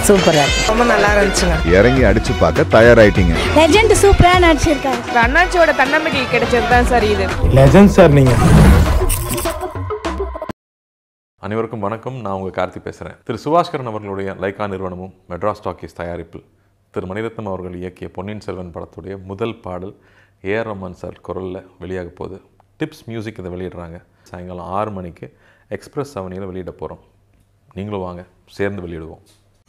சூப்பராக இருக்கு ரொம்ப நல்லா இருந்துச்சுங்க இறங்கி அடிச்சு பார்க்க தயாராயிட்டீங்க லெஜண்ட் சூப்பரா நடிச்சிருக்காரு அண்ணாச்சியோட தன்னம்பிக்கை கிடைச்சது தான் சார் இது லெஜண்ட் சார் நீங்கள் அனைவருக்கும் வணக்கம் நான் உங்கள் கார்த்தி பேசுகிறேன் திரு சுபாஷ்கரன் அவர்களுடைய லைக்கா நிறுவனமும் மெட்ராஸ் டாக்கீஸ் தயாரிப்பில் திரு மணிரத்னம் அவர்கள் இயக்கிய பொன்னியின் செல்வன் படத்துடைய முதல் பாடல் ஏஆர் ரஹ்மான் சார் குரலில் வெளியாக போகுது டிப்ஸ் மியூசிக் இதை வெளியிடுறாங்க சாயங்காலம் ஆறு மணிக்கு எக்ஸ்பிரஸ் செவனியில் வெளியிட போகிறோம் நீங்களும் வாங்க சேர்ந்து வெளியிடுவோம்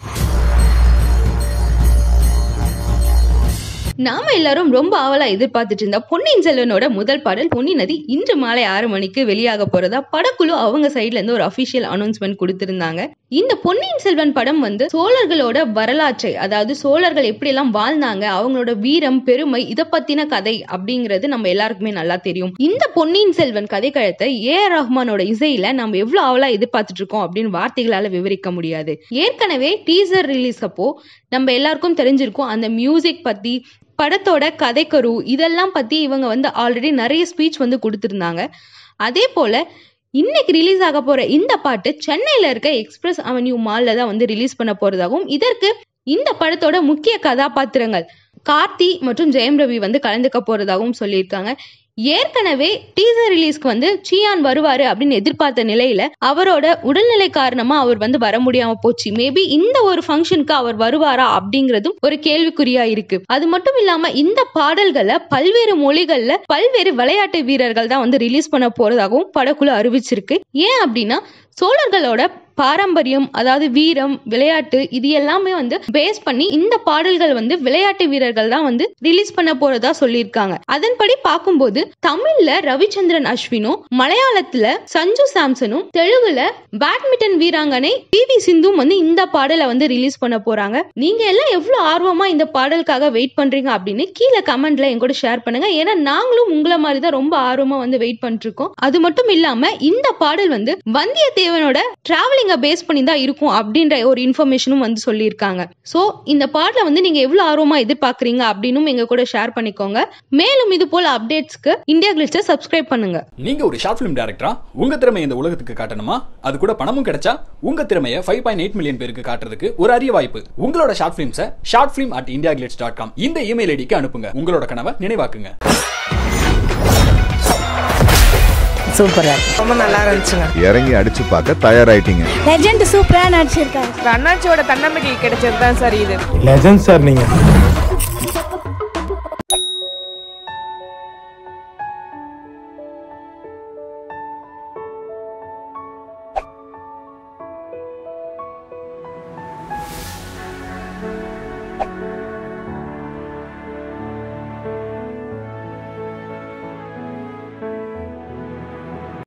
நாம எல்லாரும் ரொம்ப ஆவலா எதிர்பார்த்துட்டு இருந்த பொன்னியின் செல்வனோட முதல் பாடல் பொன்னி நதி இன்று மாலை ஆறு மணிக்கு வெளியாக போறதா படக்குழு அவங்க சைட்ல இருந்து ஒரு அபிஷியல் அனௌன்ஸ்மெண்ட் கொடுத்திருந்தாங்க இந்த பொன்னியின் செல்வன் படம் வந்து சோழர்களோட வரலாற்றை அதாவது சோழர்கள் எப்படி எல்லாம் வாழ்ந்தாங்க அவங்களோட வீரம் பெருமை இதை பத்தின கதை அப்படிங்கிறது நம்ம எல்லாருக்குமே நல்லா தெரியும் இந்த பொன்னியின் செல்வன் கதைக்களத்தை ஏ ஆர் ரஹ்மானோட இசையில நம்ம எவ்வளவு ஆவலா எதிர்பார்த்துட்டு இருக்கோம் அப்படின்னு வார்த்தைகளால விவரிக்க முடியாது ஏற்கனவே டீசர் ரிலீஸ் அப்போ நம்ம எல்லாருக்கும் தெரிஞ்சிருக்கும் அந்த மியூசிக் பத்தி படத்தோட கதைக்கரு இதெல்லாம் பத்தி இவங்க வந்து ஆல்ரெடி நிறைய ஸ்பீச் வந்து கொடுத்துருந்தாங்க அதே போல இன்னைக்கு ரிலீஸ் ஆக போற இந்த பாட்டு சென்னையில இருக்க எக்ஸ்பிரஸ் அவென்யூ மால்ல தான் வந்து ரிலீஸ் பண்ண போறதாகவும் இதற்கு இந்த படத்தோட முக்கிய கதாபாத்திரங்கள் கார்த்தி மற்றும் ஜெயம் ரவி வந்து கலந்துக்க போறதாகவும் சொல்லியிருக்காங்க ஏற்கனவே டீசர் ரிலீஸ்க்கு வந்து சியான் வருவாரு அப்படின்னு எதிர்பார்த்த நிலையில அவரோட உடல்நிலை காரணமா அவர் வந்து வர முடியாம போச்சு மேபி இந்த ஒரு ஃபங்க்ஷனுக்கு அவர் வருவாரா அப்படிங்கிறதும் ஒரு கேள்விக்குறியா இருக்கு அது மட்டும் இல்லாம இந்த பாடல்களை பல்வேறு மொழிகள்ல பல்வேறு விளையாட்டு வீரர்கள் தான் வந்து ரிலீஸ் பண்ண போறதாகவும் படக்குழு அறிவிச்சிருக்கு ஏன் அப்படின்னா சோழர்களோட பாரம்பரியம் அதாவது வீரம் விளையாட்டு இது எல்லாமே வந்து பேஸ் பண்ணி இந்த பாடல்கள் வந்து விளையாட்டு வீரர்கள் தான் வந்து ரிலீஸ் பண்ண போறதா சொல்லியிருக்காங்க அதன்படி பார்க்கும்போது தமிழ்ல ரவிச்சந்திரன் அஸ்வினும் மலையாளத்துல சஞ்சு சாம்சனும் தெலுங்குல பேட்மிண்டன் வீராங்கனை பி வி சிந்தும் வந்து இந்த பாடலை வந்து ரிலீஸ் பண்ண போறாங்க நீங்க எல்லாம் எவ்வளவு ஆர்வமா இந்த பாடலுக்காக வெயிட் பண்றீங்க அப்படின்னு கீழே கமெண்ட்ல என் கூட ஷேர் பண்ணுங்க ஏன்னா நாங்களும் உங்களை மாதிரி தான் ரொம்ப ஆர்வமா வந்து வெயிட் பண்ணிட்டு இருக்கோம் அது மட்டும் இல்லாம இந்த பாடல் வந்து வந்தியத்தேவனோட டிராவலிங்க பேஸ் பண்ணி தான் இருக்கும் அப்படின்ற ஒரு இன்ஃபர்மேஷனும் வந்து சொல்லியிருக்காங்க ஸோ இந்த பாடலை வந்து நீங்க எவ்வளவு ஆர்வமா எதிர்பார்க்கறீங்க அப்படின்னும் எங்க கூட ஷேர் பண்ணிக்கோங்க மேலும் இது போல அப்டேட்ஸ்க்கு இந்தியா கிளிச்சை சப்ஸ்கிரைப் பண்ணுங்க நீங்க ஒரு ஷார்ட் ஃபிலிம் டைரக்டரா உங்க திறமையை இந்த உலகத்துக்கு காட்டணுமா அது கூட பணமும் கிடைச்சா உங்க திறமையை ஃபைவ் பாயிண்ட் எயிட் மில்லியன் பேருக்கு காட்டுறதுக்கு ஒரு அரிய வாய்ப்பு உங்களோட ஷார்ட் ஃபிலிம்ஸை short film at IndiaGlitz dot com இந்த இமெயில் ஐடிக்கு அனுப்புங்க உங்களோட கனவை நினைவாக்குங்க சூப்பராக இருக்கு ரொம்ப நல்லா இருந்துச்சுங்க இறங்கி அடிச்சு பார்க்க தயாராயிட்டீங்க லெஜண்ட் சூப்பரா நடிச்சிருக்காரு அண்ணாச்சியோட தன்னம்பிக்கை கிடைச்சது தான் சார் இது லெஜண்ட் சார் நீங்கள்